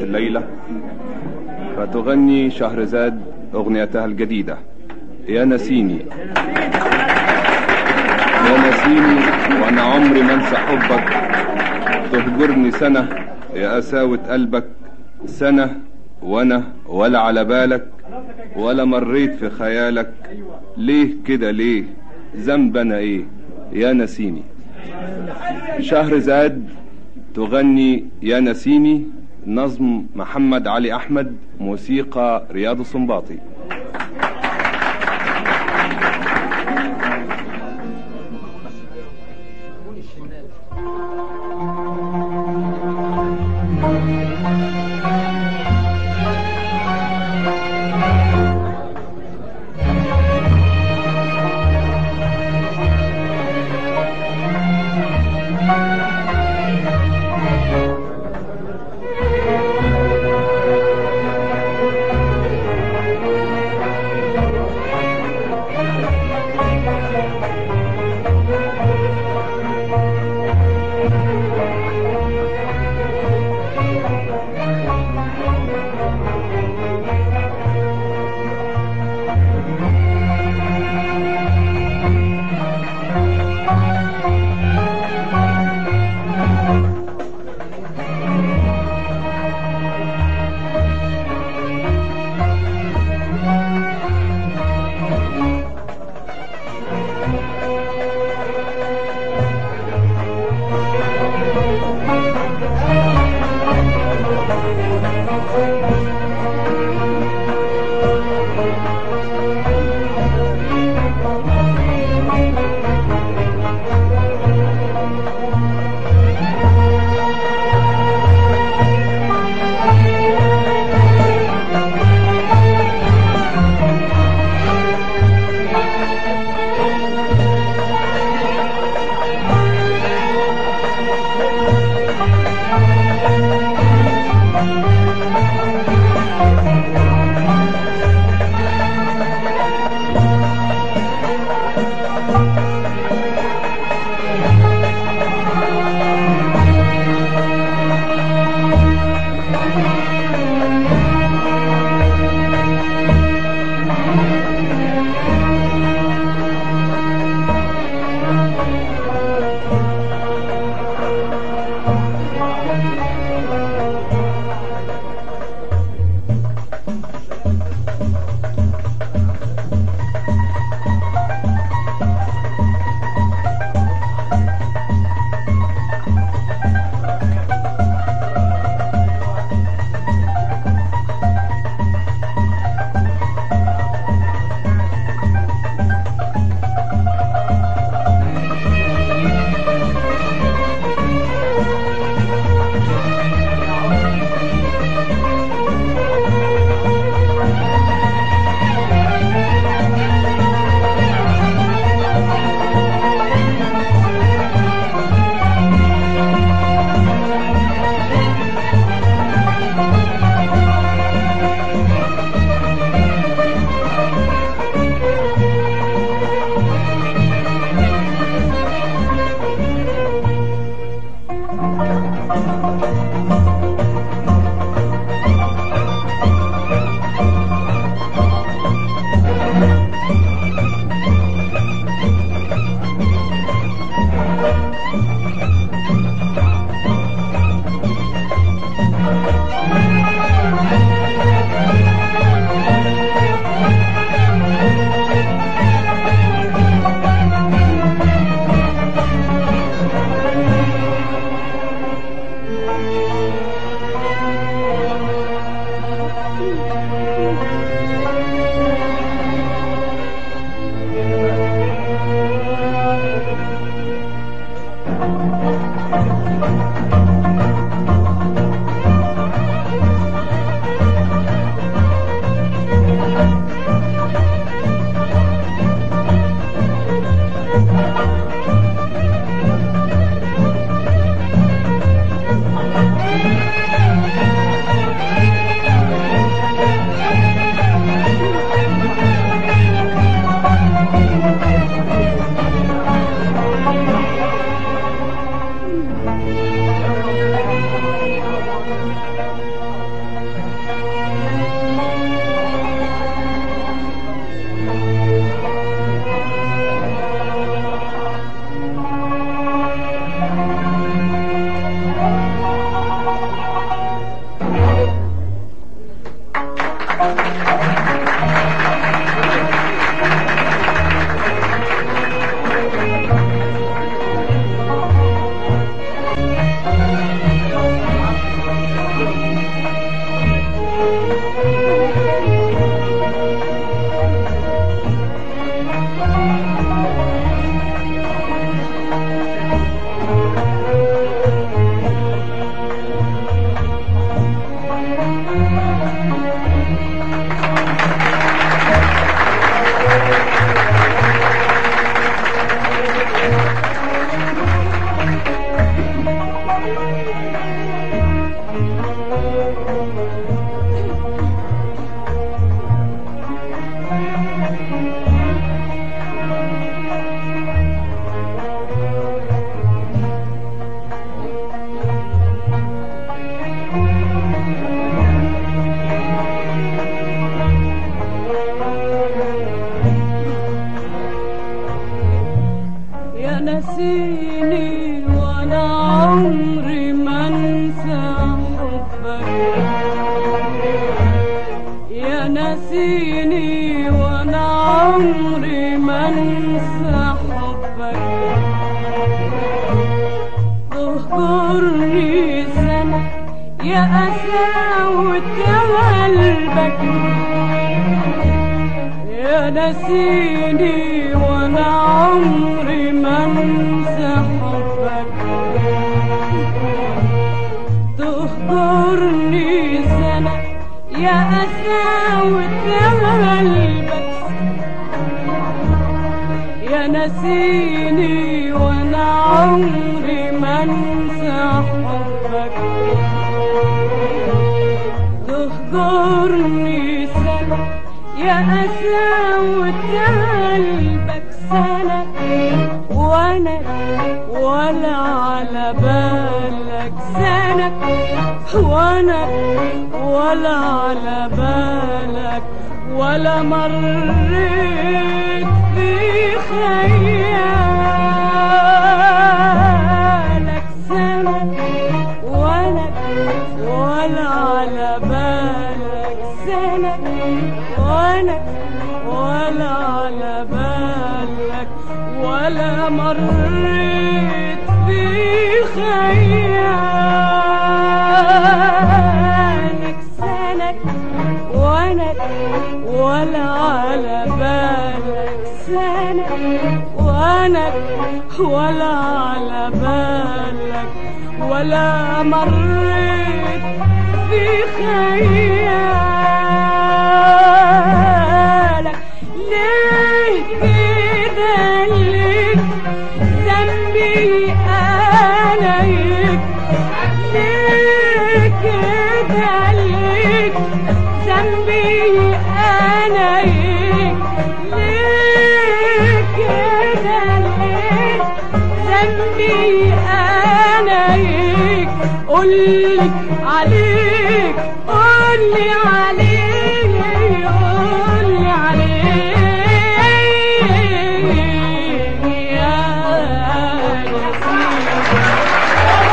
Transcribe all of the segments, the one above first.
الليلة فتغني شهرزاد أغنيتها الجديدة يا نسيني يا نسيني وأنا عمري ما انسى حبك تهجرني سنة يا قساوة قلبك سنة وأنا ولا على بالك ولا مريت في خيالك ليه كده ليه ذنب أنا إيه يا نسيني شهرزاد تغني يا نسيني نظم محمد علي أحمد موسيقى رياض السنباطي يا نسيني وانا عمري ما انسى حبك يا نسيني وانا عمري ما انسى حبك تهجرني سنة يا قساوة قلبك يا نسيني وانا عمري ما انسى حبك تهجرني سنة يا قساوة قلبك يا نسيني وانا عمري ما انسى حبك تهجرني سنة يا قساوة قلبك سنة وانا ولا على بالك سنة وانا ولا على بالك ولا مريت في خيالك سنة وانا ولا على بالك سنة وانا ولا على بالك ولا مريت في خيالك سنة وانا ولا على بالك سنة وانا ولا على بالك ولا مريت في خيالك ليه كده ليه ذنبي عليك ليه كده ليه ذنبي عليك ليه كده ليه ذنبي عليك قولي عليك قولي عليك قولي عليك يا نسيم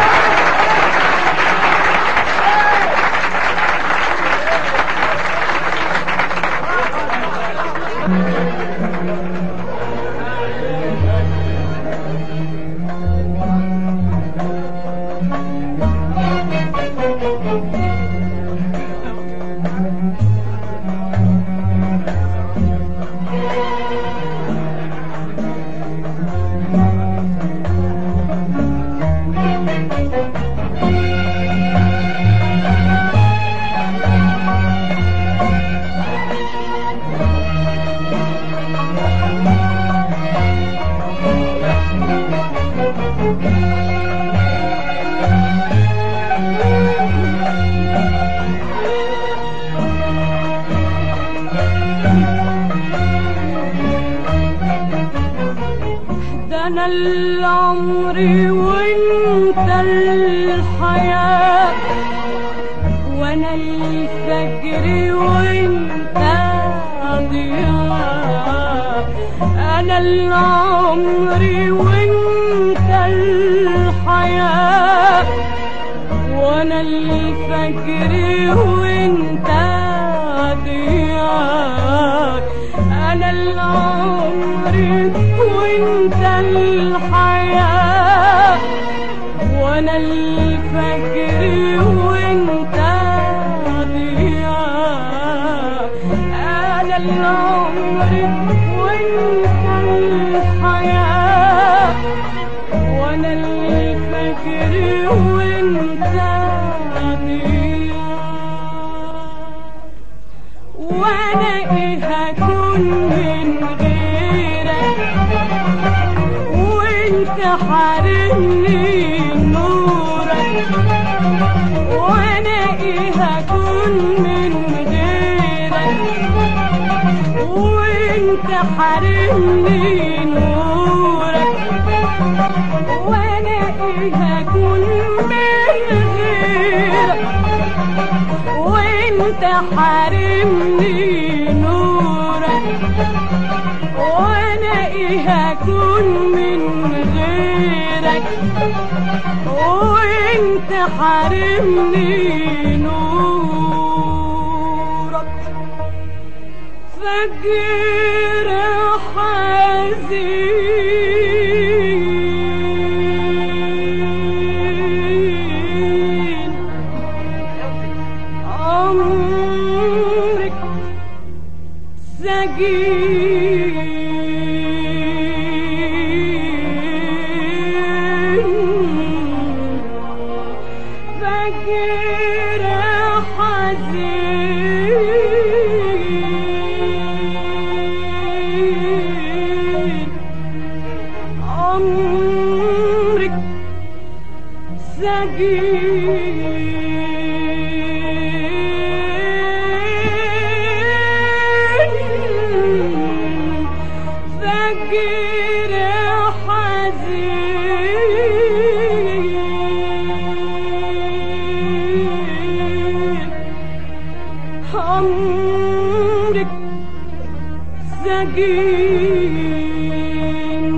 ده انا العمر وانت الحياة وانا الفجر وانت ضياء انا العمر وانت الحياة وانا الفجر وانت ضياء انا العمر وانت الحياة وانا الفجر وانت ضياء انا العمر وانت الحياة وانا الفجر وانت ضياء وانا ايه هكون من غيرك وانت حارمني نورك وانا ايه هكون من غيرك وانت حارمني نورك وانا ايه هكون من غيرك وانت حارمني نورك وانا ايه هكون من غيرك وانت حارمني نورك فجر حزين عمرك سجين فجر حزين عمرك سجين فجر حزين عمرك سجين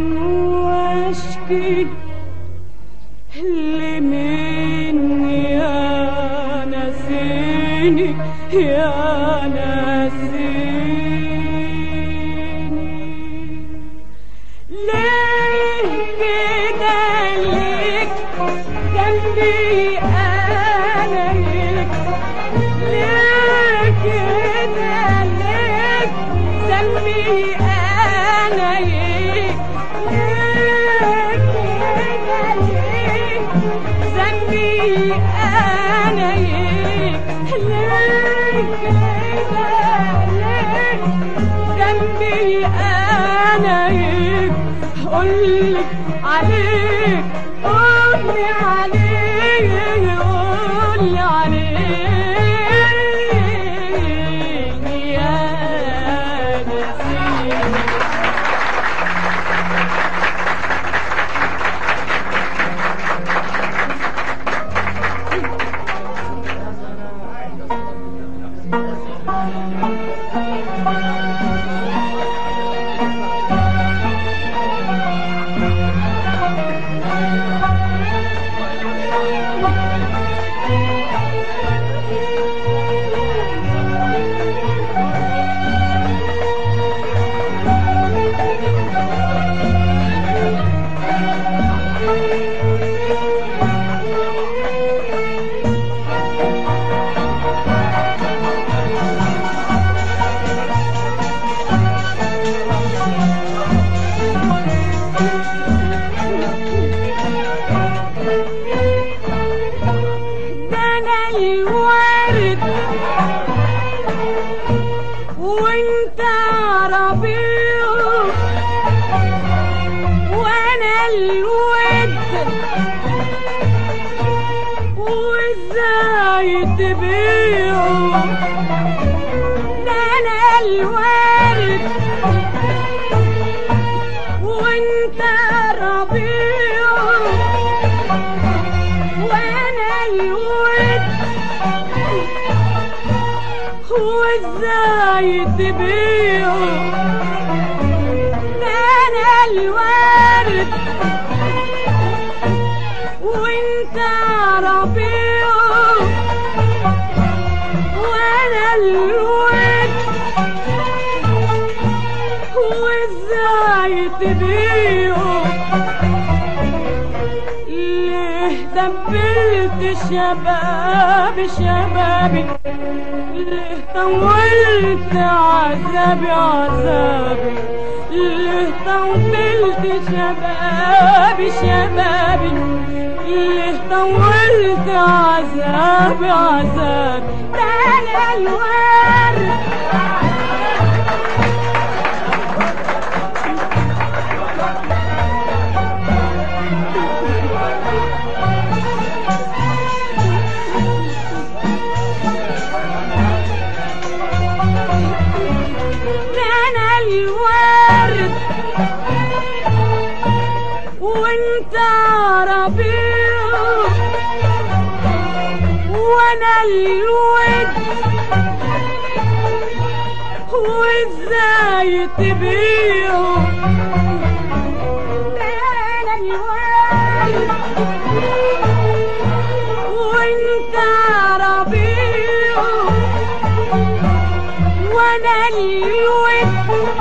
واشكي اللي مني يا نسيني يا نسيني ليه كده ليك جنبي انا ليك ليه كده ليك ذنبي انا ليك ليه كده ليك ذنبي انا ليك ليه كده ليك ذنبي انا ليك قولي عليك قولي عليك قولي عليك يا نسيم ده انا الورد وانت ربيع وانا الود وازاي تبيع ده انا الورد وانت ربيع وانا الود وازاي تبيع ده انا الورد وانت ربيع وانا الود وازاي تبيع ليه دبلت شباب شبابي ليه طولت عذابي عذابي ليه طولت شبابي شبابي ليه طولت عذابي عذابي ده انا الورد وانا الود وازاي تبيعه ده انا الود وانت ربيعه وانا الود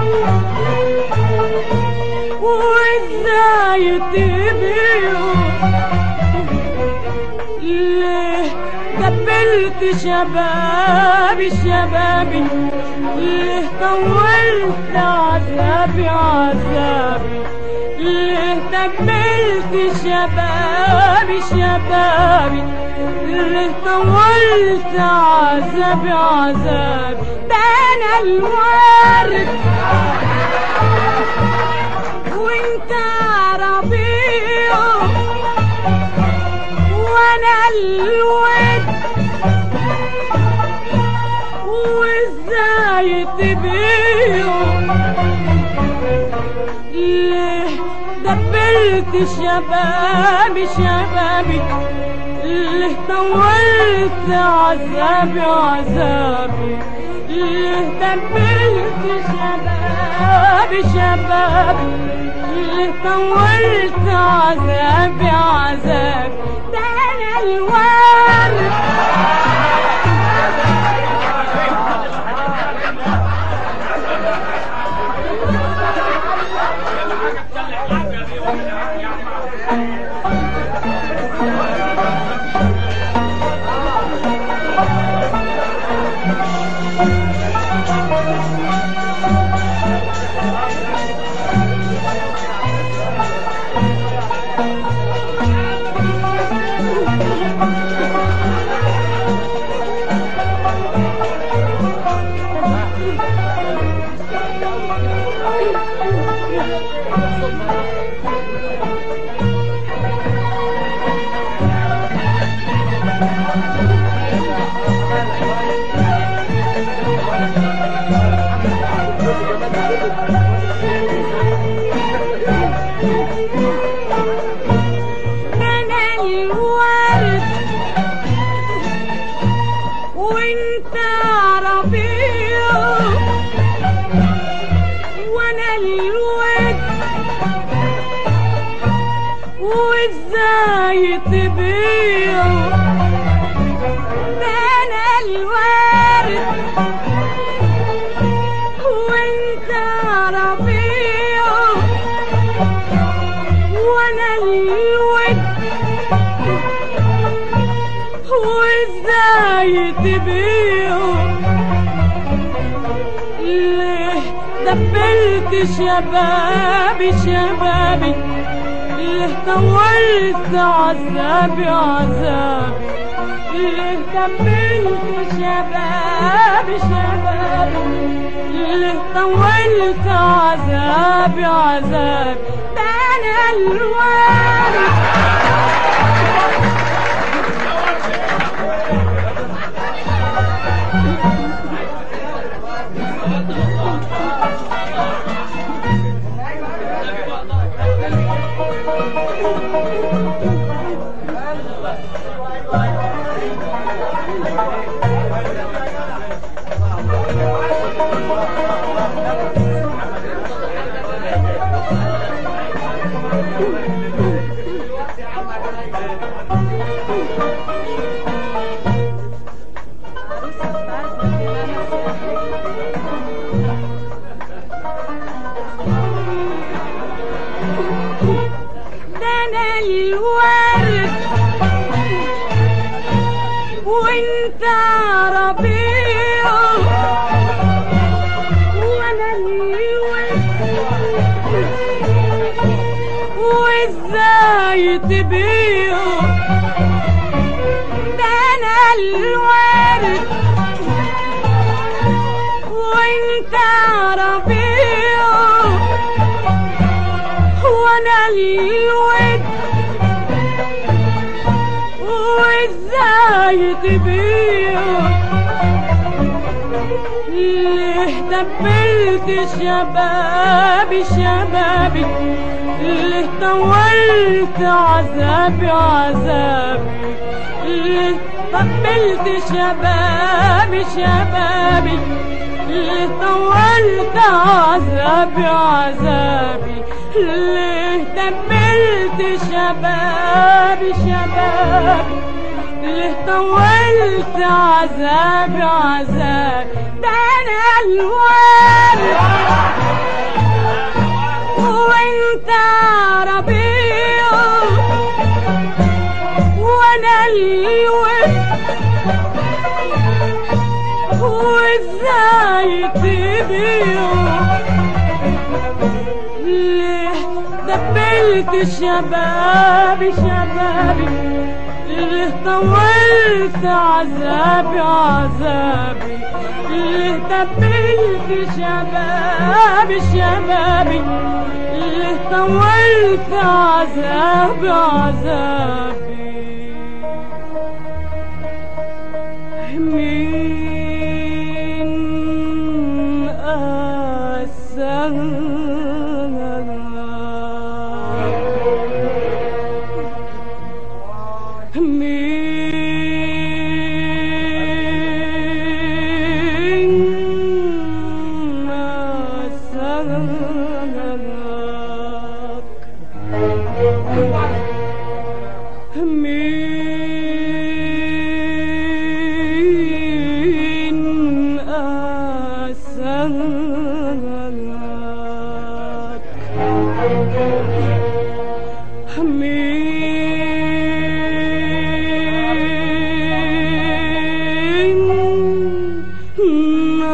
وازاي تبيعه ليه قبلت شبابي شبابي ليه طولت عذابي عذابي ليه قبلت شبابي شبابي ليه طولت عذابي عذابي ده انا الورد وانت ربيعه وانا الود وازاي تبيعه ليه دبلت شبابي شبابي ليه طولت عذابي عذابي ليه دبلت شبابي شبابي ليه طولت عذابي عذابي ده انا الورد انا الورد وانت ربيعه وانا الود وازاي تبيعه انا الورد وانت ربيعه وانا الود وازاي تبيعه ليه دبلت شبابي شبابي ليه طولت عذابي عذابي ليه دبلت شبابي شبابي ليه طولت عذابي عذابي ده انا الورد ده انا الورد وانت ربيعه وانا الورد وازاي تبيعه ده انا الورد وانت ربيعه وانا الود وازاي تبيعه ليه دبلت شبابي شبابي ليه طولت عذابي عذابي ليه طبلت شبابي شبابي ليه طولت عذابي عذابي ليه دبلت شبابي شبابي ليه طولت عذابي عذابي ده انا الوان وانت ربيع وانا الود وازاي تبيع ليه دبلت شبابي شبابي ليه طولت عذابي عذابي ليه دبلت شبابي شبابي ليه طولت عذابي عذابي مين أسأل مين أسألك مين أسألك مين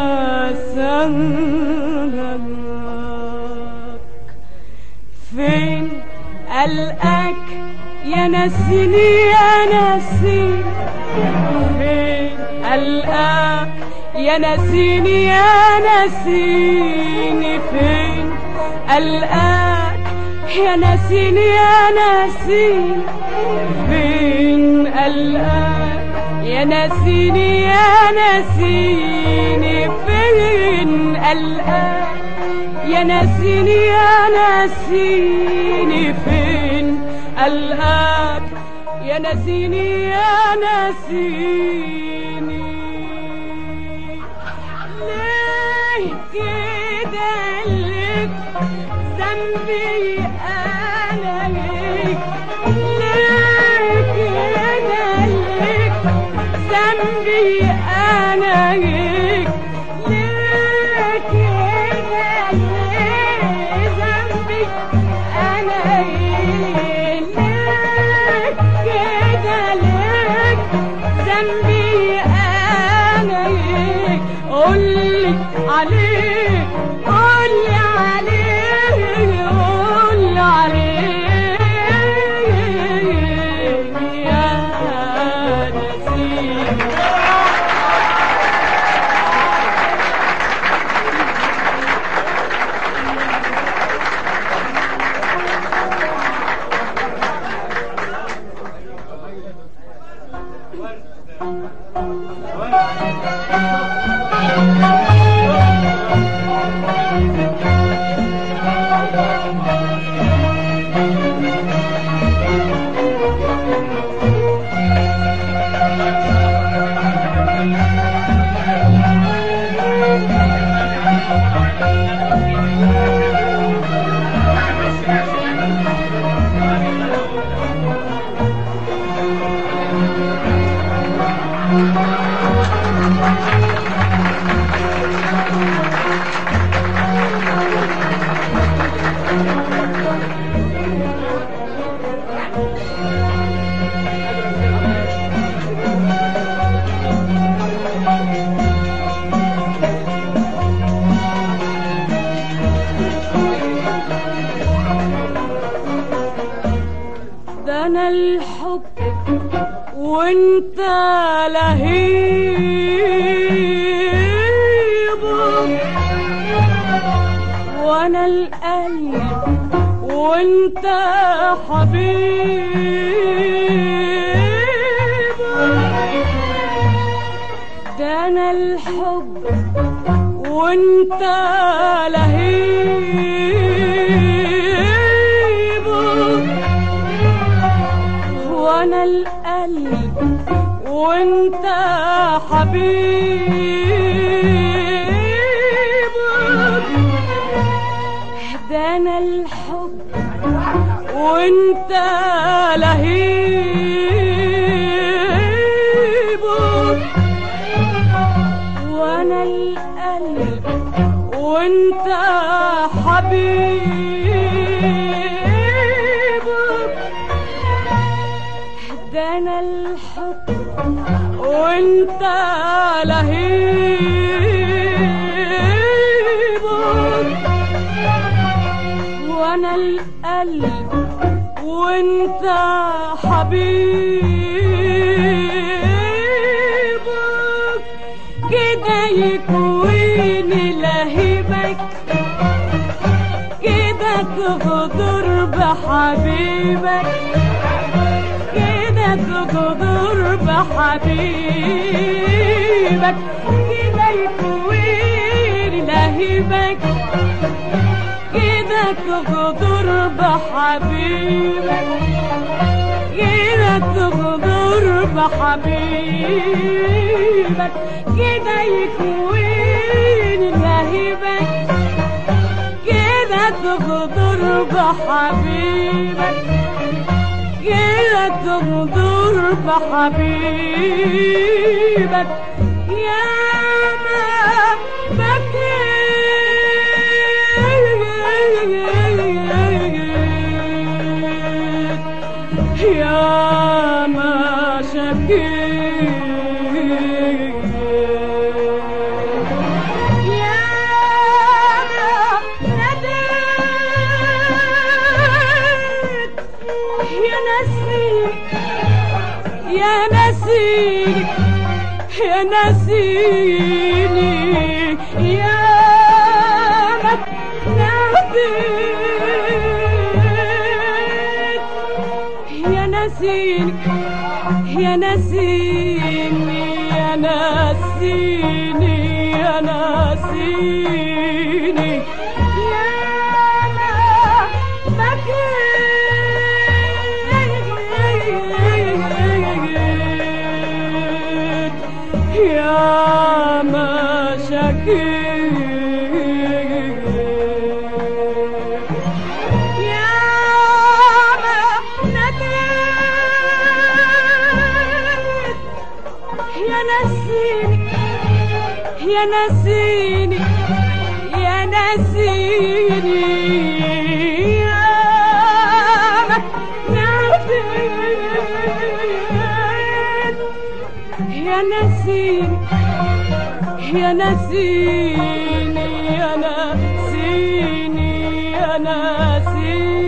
أسألك فين ألقاك يا نسيني يا نسيني فين ألقاك يا نسيني يا نسيني فين ألقاك يا نسيني يا نسيني فين ألقاك يا نسيني يا نسيني فين ألقاك يا نسيني يا نسيني فين ألقاك يا نسيني يا نسيني ليه كده لك ذنبي أنا ليك ليه كده لك ذنبي أنا ليك ليه كده ليه ذنبي أنا ليك ليه كده ليك ذنبي أنا ليك قولي عليه قولي عليه قولي عليه يا نسيم ده انا الحب وانت لهيب وانا القلب وانت حبيب ده انا الحب وانت لهيب وانا القلب حبيبك ده انا الحب وانت لهيبك وانا القلب وانت حبيبك ده انا الحب وانت لهيبك وانا القلب وانت حبيبك كده يكويني لهيبك كده تغدر بحبيبك كده تغدر بحبيبك كده يكويني لهيبك كده تغدر بحبيبك كده تغدر بحبيبك كده يكويني لهيبك كده تغدر بحبيبك كده تغدر بحبيبك يا ما بكيت يا ما شكيت يا ما نديت يا نسيت يا نسيت يا نسيني يا ما ناديت يا نسيني يا نسيني يا نسيني يا نسيني يا ما بكيت يا ما شكيت يا ما نديت يا نسيني يا نسيني يا نسيني يا ما نديت يا نسيني يا نسيني يا نسيني يا نسيني